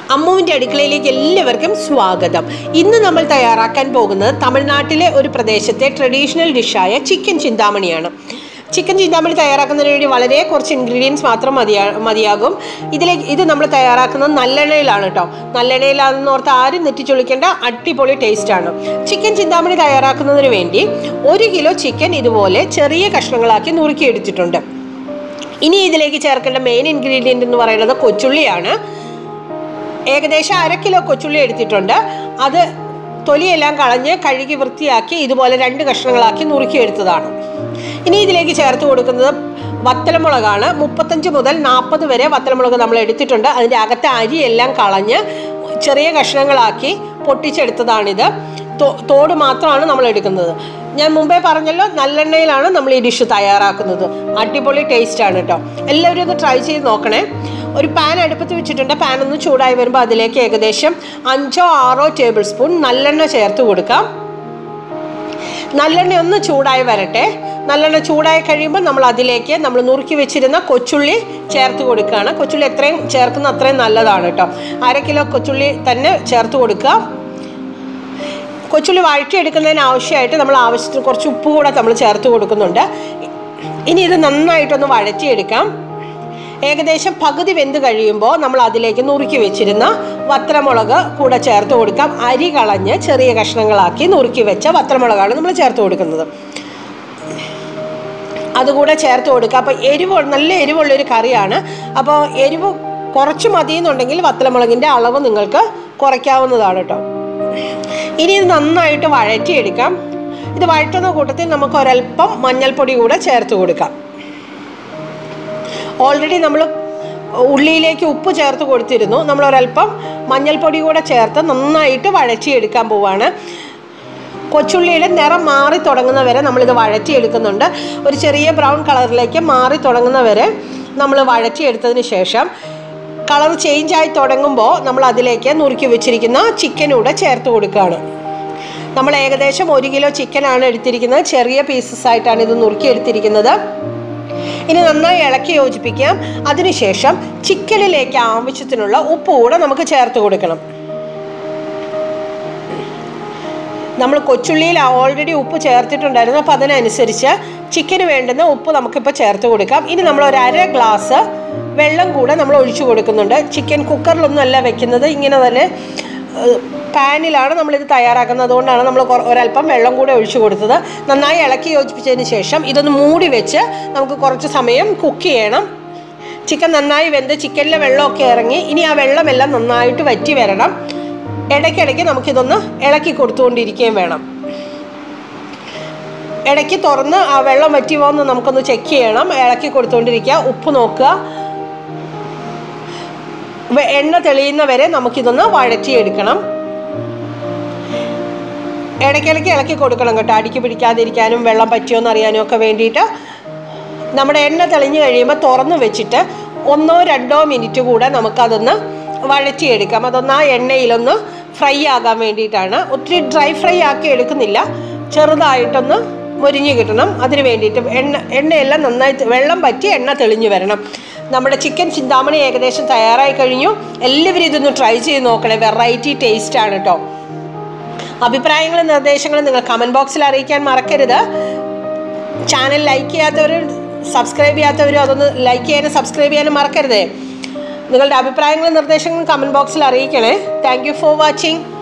അമ്മുവിൻ്റെ അടുക്കളയിലേക്ക് എല്ലാവർക്കും സ്വാഗതം ഇന്ന് നമ്മൾ തയ്യാറാക്കാൻ പോകുന്നത് തമിഴ്നാട്ടിലെ ഒരു പ്രദേശത്തെ ട്രഡീഷണൽ ഡിഷായ ചിക്കൻ ചിന്താമണിയാണ് ചിക്കൻ ചിന്താമണി തയ്യാറാക്കുന്നതിന് വേണ്ടി വളരെ കുറച്ച് ഇൻഗ്രീഡിയൻസ് മാത്രം മതിയാ മതിയാകും ഇതിലേക്ക് ഇത് നമ്മൾ തയ്യാറാക്കുന്നത് നല്ലെണ്ണയിലാണ് കേട്ടോ നല്ലെണ്ണയിലാണെന്ന് ഓർത്ത് ആരും നെറ്റിച്ചൊളിക്കേണ്ട അടിപൊളി ടേസ്റ്റാണ് ചിക്കൻ ചിന്താമണി തയ്യാറാക്കുന്നതിന് വേണ്ടി ഒരു കിലോ ചിക്കൻ ഇതുപോലെ ചെറിയ കഷ്ണങ്ങളാക്കി നുറുക്കിയെടുത്തിട്ടുണ്ട് ഇനി ഇതിലേക്ക് ചേർക്കേണ്ട മെയിൻ ഇൻഗ്രീഡിയൻ്റ് എന്ന് പറയുന്നത് കൊച്ചുള്ളിയാണ് ഏകദേശം അര കിലോ കൊച്ചുള്ളി എടുത്തിട്ടുണ്ട് അത് തൊലിയെല്ലാം കളഞ്ഞ് കഴുകി വൃത്തിയാക്കി ഇതുപോലെ രണ്ട് കഷ്ണങ്ങളാക്കി നുറുക്കിയെടുത്തതാണ് ഇനി ഇതിലേക്ക് ചേർത്ത് കൊടുക്കുന്നത് വത്തലമുളകാണ് മുപ്പത്തഞ്ച് മുതൽ നാൽപ്പത് വരെ വത്തലമുളക് നമ്മൾ എടുത്തിട്ടുണ്ട് അതിൻ്റെ അകത്തെ അരിയെല്ലാം കളഞ്ഞ് ചെറിയ കഷ്ണങ്ങളാക്കി പൊട്ടിച്ചെടുത്തതാണിത് തോ- തോട് മാത്രമാണ് നമ്മൾ എടുക്കുന്നത് ഞാൻ മുമ്പേ പറഞ്ഞല്ലോ നല്ലെണ്ണയിലാണ് നമ്മൾ ഈ ഡിഷ് തയ്യാറാക്കുന്നത് അടിപൊളി ടേസ്റ്റ് ആണ് കേട്ടോ എല്ലാവരും ഒന്ന് ട്രൈ ചെയ്ത് നോക്കണേ ഒരു പാൻ അടുപ്പത്ത് വെച്ചിട്ടുണ്ട് പാൻ ഒന്ന് ചൂടായി വരുമ്പോൾ അതിലേക്ക് ഏകദേശം അഞ്ചോ ആറോ ടേബിൾ സ്പൂൺ നല്ലെണ്ണ ചേർത്ത് കൊടുക്കാം നല്ലെണ്ണ ഒന്ന് ചൂടായി വരട്ടെ നല്ലെണ്ണ ചൂടായി കഴിയുമ്പോൾ നമ്മൾ അതിലേക്ക് നമ്മൾ നുറുക്കി വെച്ചിരുന്ന കൊച്ചുള്ളി ചേർത്ത് കൊടുക്കുകയാണ് കൊച്ചുള്ളി എത്രയും ചേർക്കുന്ന അത്രയും നല്ലതാണ് കേട്ടോ അര കിലോ കൊച്ചുള്ളി തന്നെ ചേർത്ത് കൊടുക്കുക കൊച്ചുള്ളി വഴറ്റിയെടുക്കുന്നതിന് ആവശ്യമായിട്ട് നമ്മൾ ആവശ്യത്തിന് കുറച്ച് ഉപ്പ് കൂടെ നമ്മൾ ചേർത്ത് കൊടുക്കുന്നുണ്ട് ഇനി ഇത് നന്നായിട്ടൊന്ന് വഴറ്റിയെടുക്കാം ഏകദേശം പകുതി വെന്ത് കഴിയുമ്പോൾ നമ്മൾ അതിലേക്ക് നുറുക്കി വെച്ചിരുന്ന വത്രമുളക് കൂടെ ചേർത്ത് കൊടുക്കാം അരി കളഞ്ഞ് ചെറിയ കഷ്ണങ്ങളാക്കി നുറുക്കി വെച്ച വത്രമുളകാണ് നമ്മൾ ചേർത്ത് കൊടുക്കുന്നത് അതുകൂടെ ചേർത്ത് കൊടുക്കുക അപ്പോൾ എരിവ് നല്ല എരിവുള്ളൊരു കറിയാണ് അപ്പോൾ എരിവ് കുറച്ച് മതി എന്നുണ്ടെങ്കിൽ വത്തലമുളകിൻ്റെ അളവ് നിങ്ങൾക്ക് കുറയ്ക്കാവുന്നതാണ് കേട്ടോ ഇനി ഇത് നന്നായിട്ട് വഴറ്റിയെടുക്കാം ഇത് വഴറ്റുന്ന കൂട്ടത്തിൽ നമുക്ക് ഒരല്പം മഞ്ഞൾപ്പൊടി കൂടെ ചേർത്ത് കൊടുക്കാം ഓൾറെഡി നമ്മൾ ഉള്ളിയിലേക്ക് ഉപ്പ് ചേർത്ത് കൊടുത്തിരുന്നു നമ്മൾ ഒരല്പം മഞ്ഞൾപ്പൊടി കൂടെ ചേർത്ത് നന്നായിട്ട് വഴറ്റിയെടുക്കാൻ പോവാണ് കൊച്ചുള്ളിയുടെ നിറം മാറി തുടങ്ങുന്ന വരെ നമ്മളിത് വഴറ്റിയെടുക്കുന്നുണ്ട് ഒരു ചെറിയ ബ്രൗൺ കളറിലേക്ക് മാറി തുടങ്ങുന്ന വരെ നമ്മൾ വഴറ്റിയെടുത്തതിന് ശേഷം കളർ ചേഞ്ച് ആയി തുടങ്ങുമ്പോൾ നമ്മൾ അതിലേക്ക് നുറുക്കി വെച്ചിരിക്കുന്ന ചിക്കനൂടെ ചേർത്ത് കൊടുക്കുകയാണ് നമ്മൾ ഏകദേശം ഒരു കിലോ ചിക്കനാണ് എടുത്തിരിക്കുന്നത് ചെറിയ പീസസ് ആയിട്ടാണ് ഇത് നുറുക്കി എടുത്തിരിക്കുന്നത് ഇനി നന്നായി ഇളക്കി യോജിപ്പിക്കാം അതിനുശേഷം ചിക്കനിലേക്ക് ആവശ്യത്തിനുള്ള ഉപ്പ് കൂടെ നമുക്ക് ചേർത്ത് കൊടുക്കണം നമ്മൾ കൊച്ചുള്ളിയിൽ ഓൾറെഡി ഉപ്പ് ചേർത്തിട്ടുണ്ടായിരുന്നു അപ്പോൾ അതിനനുസരിച്ച് ചിക്കന് വേണ്ടുന്ന ഉപ്പ് നമുക്കിപ്പോൾ ചേർത്ത് കൊടുക്കാം ഇനി നമ്മൾ ഒരു അര ഗ്ലാസ് വെള്ളം കൂടെ നമ്മൾ ഒഴിച്ചു കൊടുക്കുന്നുണ്ട് ചിക്കൻ കുക്കറിലൊന്നും അല്ല വെക്കുന്നത് ഇങ്ങനെ തന്നെ ഏഹ്, പാനിലാണ് നമ്മളിത് തയ്യാറാക്കുന്നത് അതുകൊണ്ടാണ് നമ്മൾ കൊ- ഒരല്പം വെള്ളം കൂടെ ഒഴിച്ചു കൊടുത്തത് നന്നായി ഇളക്കി യോജിപ്പിച്ചതിന് ശേഷം ഇതൊന്ന് മൂടി വെച്ച് നമുക്ക് കുറച്ച് സമയം കുക്ക് ചെയ്യണം ചിക്കൻ നന്നായി വെന്ത് ചിക്കനിലെ വെള്ളമൊക്കെ ഇറങ്ങി ഇനി ആ വെള്ളമെല്ലാം നന്നായിട്ട് വറ്റി വരണം ഇടയ്ക്കിടയ്ക്ക് നമുക്കിതൊന്ന് ഇളക്കി കൊടുത്തുകൊണ്ടിരിക്കുകയും വേണം ഇടയ്ക്ക് തുറന്ന് ആ വെള്ളം വറ്റി പോകുന്ന നമുക്കൊന്ന് ചെക്ക് ചെയ്യണം ഇളക്കി കൊടുത്തുകൊണ്ടിരിക്കുക ഉപ്പ് നോക്കുക വെ- എണ്ണ തെളിയുന്ന വരെ നമുക്കിതൊന്ന് വഴറ്റിയെടുക്കണം ഇടയ്ക്കിടയ്ക്ക് ഇളക്കി കൊടുക്കണം കേട്ടോ അടിക്ക് പിടിക്കാതിരിക്കാനും വെള്ളം പറ്റിയോന്ന് അറിയാനും ഒക്കെ വേണ്ടിയിട്ട് നമ്മുടെ എണ്ണ തെളിഞ്ഞു കഴിയുമ്പോൾ തുറന്ന് വെച്ചിട്ട് ഒന്നോ രണ്ടോ മിനിറ്റ് കൂടെ നമുക്കതൊന്ന് വഴറ്റിയെടുക്കാം അതൊന്ന് ആ എണ്ണയിലൊന്ന് ഫ്രൈ ആകാൻ വേണ്ടിയിട്ടാണ് ഒത്തിരി ഡ്രൈ ഫ്രൈ ആക്കി എടുക്കുന്നില്ല ചെറുതായിട്ടൊന്ന് മൊരിഞ്ഞ് കിട്ടണം അതിന് വേണ്ടിയിട്ട് എണ്ണ എണ്ണയെല്ലാം നന്നായി തെ- വെള്ളം പറ്റി എണ്ണ തെളിഞ്ഞു വരണം നമ്മുടെ ചിക്കൻ ചിന്താമണി ഏകദേശം തയ്യാറായി കഴിഞ്ഞു എല്ലാവരും ഇതൊന്ന് ട്രൈ ചെയ്ത് നോക്കണേ വെറൈറ്റി ടേസ്റ്റ് ആണ് കേട്ടോ അഭിപ്രായങ്ങളും നിർദ്ദേശങ്ങളും നിങ്ങൾ കമൻറ്റ് ബോക്സിൽ അറിയിക്കാൻ മറക്കരുത് ചാനൽ ലൈക്ക് ചെയ്യാത്തവരും സബ്സ്ക്രൈബ് ചെയ്യാത്തവരും അതൊന്ന് ലൈക്ക് ചെയ്യാനും സബ്സ്ക്രൈബ് ചെയ്യാനും മറക്കരുതേ നിങ്ങളുടെ അഭിപ്രായങ്ങളും നിർദ്ദേശങ്ങളും കമൻറ്റ് ബോക്സിൽ അറിയിക്കണേ താങ്ക് യു ഫോർ വാച്ചിങ്